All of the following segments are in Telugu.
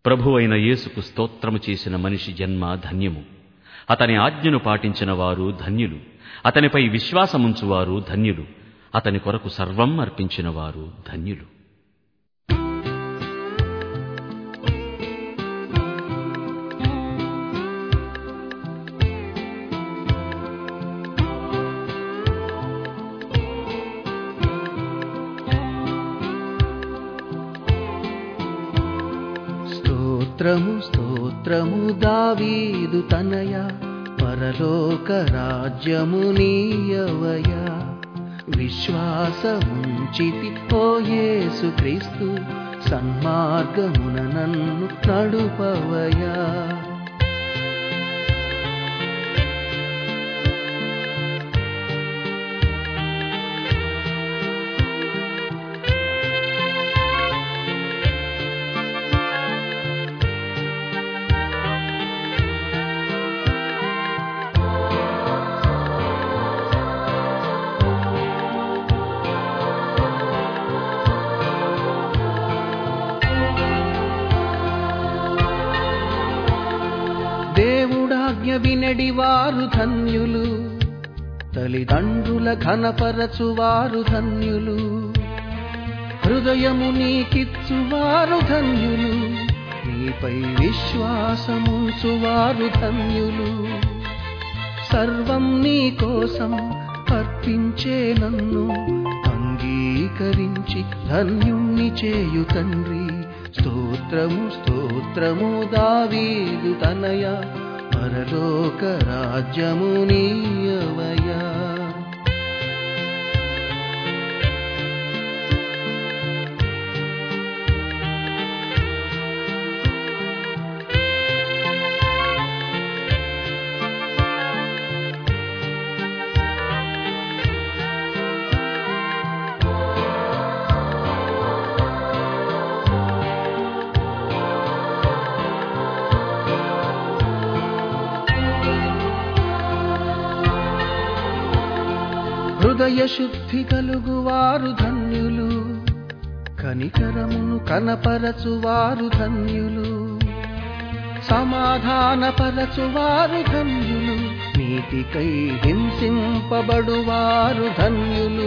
ప్రభువైన యేసుకు స్తోత్రము చేసిన మనిషి జన్మ ధన్యము అతని ఆజ్ఞను పాటించిన వారు ధన్యులు అతనిపై విశ్వాసముంచువారు ధన్యులు అతని కొరకు సర్వం అర్పించిన వారు ధన్యులు స్తోత్రము స్తోత్రము దావీదు తనయ పరలోక రాజ్యము నీయవయ విశ్వాసముంచితి ఓ యేసు క్రీస్తు సన్మార్గమున నన్ను నడుపవయా దేవుడాజ్ఞ వినడి వారు ధన్యులు తల్లిదండ్రుల ఘనపరచువారు ధన్యులు హృదయము నీకిచ్చువారు ధన్యులు నీపై విశ్వాసముంచువారు ధన్యులు సర్వం నీ కోసం అర్పించే నన్ను అంగీకరించి ధన్యుణ్ణి చేయు తండ్రి స్తోత్రము స్తోత్రము దావీదు తనయ పరలోక రాజ్యము నీయవయా హృదయ శుద్ధి కలుగువారు ధన్యులు కనికరమును కనపరచువారు ధన్యులు సమాధానపరచువారు ధన్యులు నీతికై హింసింపబడువారు ధన్యులు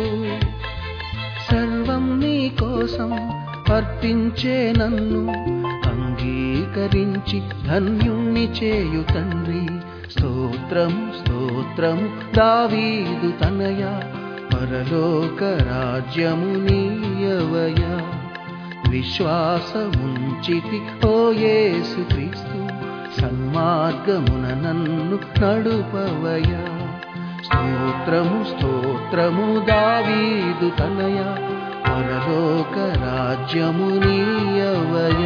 సర్వం నీ కోసం అర్పించే నన్ను అంగీకరించి ధన్యుణ్ణి చేయు తండ్రి స్తోత్రము స్తోత్రము దావీదు తనయ పరలోక రాజ్యము నీయవయా విశ్వాసముంచితి ఓ యేసు క్రీస్తు సన్మార్గమున నన్ను నడుపవయా స్తోత్రము స్తోత్రము దావీదు తనయ పరలోక రాజ్యము నీయవయా